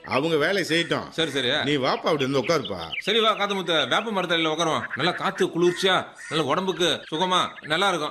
அவங்க வேலையை செய்யட்டும் சரி சரி நீ வாப்பா அப்படி வந்து உட்காருப்பா சரி வா காத்து முத்த வேப்ப மரத்தடியில் உட்காருவோம் நல்லா காத்து குளிர்ச்சியா நல்ல உடம்புக்கு சுகமா நல்லா இருக்கும்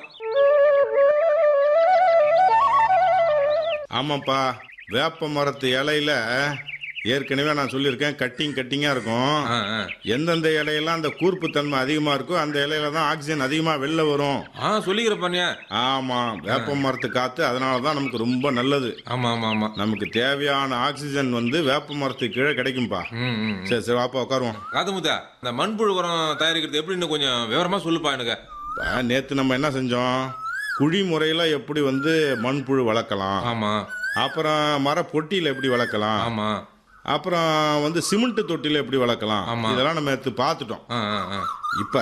ஆமாப்பா வேப்ப மரத்து இலையில ஏற்கனவே நான் சொல்லியிருக்கேன் கட்டிங் கட்டிங்கா இருக்கும் ஆ, ஆ. எந்தெந்த இலையெல்லாம் அந்த கூர்ப்பு தன்மை அதிகமா இருக்கோ அந்த இலையில தான் ஆக்சிஜன் அதிகமா வெளில வரும் ஆ சொல்லிக்கிற பண்ணியா ஆமா வேப்ப மரத்து காத்து அதனால தான் நமக்கு ரொம்ப நல்லது ஆமா ஆமா ஆமா நமக்கு தேவையான ஆக்சிஜன் வந்து வேப்ப மரத்துக்கு கீழே கிடைக்கும்பா ம் ம் சரி சரி வாப்பா உட்காருவோம் காத்து முத்த இந்த மண்புழு உரம் தயாரிக்கிறது எப்படின்னு கொஞ்சம் விவரமா சொல்லுப்பா எனக்கு இப்ப நேத்து நம்ம என்ன செஞ்சோம் குழி முறையில எப்படி வந்து மண்புழு வளர்க்கலாம் ஆமா அப்புறம் மர பொட்டியில எப்படி வளர்க்கலாம் ஆமா அப்புறம் வந்து சிமெண்ட் தொட்டில எப்படி வளர்க்கலாம் ஆமா. இதெல்லாம் நம்ம எடுத்து பார்த்துட்டோம் ஆ ஆ ஆ இப்ப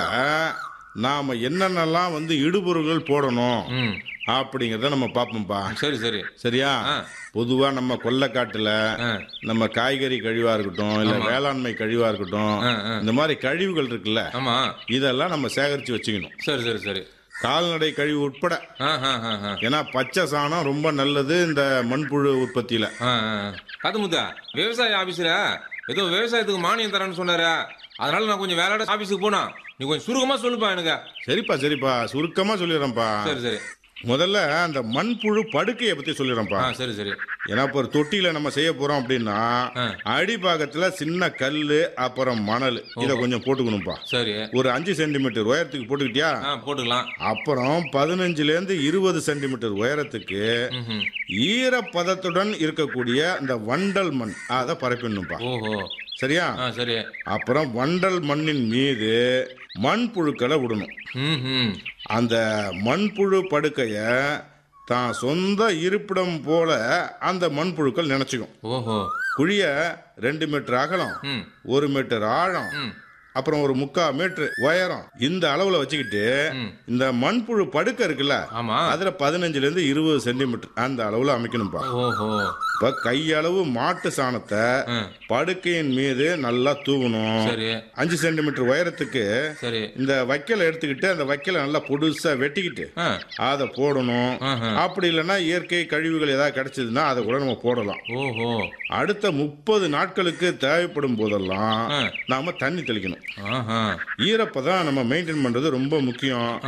நாம என்னென்னலாம் வந்து இடுபொருள்கள் போடணும் ம் அப்படிங்கறத நம்ம பார்ப்போம்ப்பா சரி சரி சரியா ஆ. பொதுவா நம்ம கொல்லைக்காட்டுல ஆ நம்ம காய்கறி கழிவா இருக்கட்டும் இல்ல வேளாண்மை கழிவா இருக்கட்டும் ஆ, ஆ. இந்த மாதிரி கழிவுகள் இருக்குல்ல ஆமா இதெல்லாம் நம்ம சேகரிச்சு வச்சுக்கணும் சரி சரி சரி கால்நடை கழிவு உட்பட ஆ ஆ ஆ ஆ ஏன்னா பச்சை சாணம் ரொம்ப நல்லது இந்த மண்புழு உற்பத்தியில ஆ, ஆ. காத்து முத்தா விவசாய ஆபீஸ்ல ஏதோ விவசாயத்துக்கு மானியம் தரேன்னு சொன்னாரு அதனால நான் கொஞ்சம் வேலையோட ஆபீஸுக்கு போனா நீ கொஞ்சம் சுருக்கமா சொல்லுப்பா எனக்கு சரிப்பா சரிப்பா சுருக்கமா சொல்லிடுறேன்ப்பா சரி சரி முதல்ல அந்த மண்புழு படுக்கையை பத்தி சொல்லிடுறேன்ப்பா ஆ சரி சரி ஏன்னா இப்போ ஒரு தொட்டியில நம்ம செய்ய போறோம் அப்படின்னா ஆ. அடிபாகத்துல சின்ன கல்லு அப்புறம் மணல் இதை கொஞ்சம் போட்டுக்கணும்ப்பா சரி ஒரு அஞ்சு சென்டிமீட்டர் உயரத்துக்கு போட்டுக்கிட்டியா ஆ போட்டுக்கலாம் அப்புறம் பதினஞ்சுல இருந்து இருபது சென்டிமீட்டர் உயரத்துக்கு ம்ஹும். ஈரப்பதத்துடன் இருக்கக்கூடிய இந்த வண்டல் மண் அதை பரப்பிடணும்ப்பா ஓஹோ சரியா ஆ சரி அப்புறம் வண்டல் மண்ணின் மீது மண்புழுக்களை விடணும் ம் ம் அந்த மண்புழு படுக்கைய தான் சொந்த இருப்பிடம் போல அந்த மண்புழுக்கள் நினைச்சுக்கும் ஓஹோ குழிய ரெண்டு மீட்டர் அகலம் ம் ஒரு மீட்டர் ஆழம் ம் அப்புறம் ஒரு முக்கா மீட்டர் உயரம் இந்த அளவுல வச்சுக்கிட்டு ம். இந்த மண்புழு படுக்கை இருக்குல்ல ஆமா அதுல பதினஞ்சுல இருந்து இருபது சென்டிமீட்டர் அந்த அளவுல அமைக்கணும்பா ஓஹோ இப்ப கையளவு மாட்டு சாணத்தை ஆ படுக்கையின் மீது நல்லா தூவணும் சரி அஞ்சு சென்டிமீட்டர் உயரத்துக்கு சரி இந்த வைக்கலை எடுத்துக்கிட்டு அந்த வைக்கலை நல்லா பொடுசா வெட்டிக்கிட்டு ஆ அதை போடணும் ஆஹா. அப்படி இல்லைன்னா இயற்கை கழிவுகள் ஏதாவது கிடைச்சதுன்னா அதை கூட நம்ம போடலாம் ஓஹோ அடுத்த முப்பது நாட்களுக்கு தேவைப்படும் போதெல்லாம் ஆ. நாம தண்ணி தெளிக்கணும் ஆஹா ஈரப்பதம் நம்ம மெயின்டைன் பண்றது ரொம்ப முக்கியம்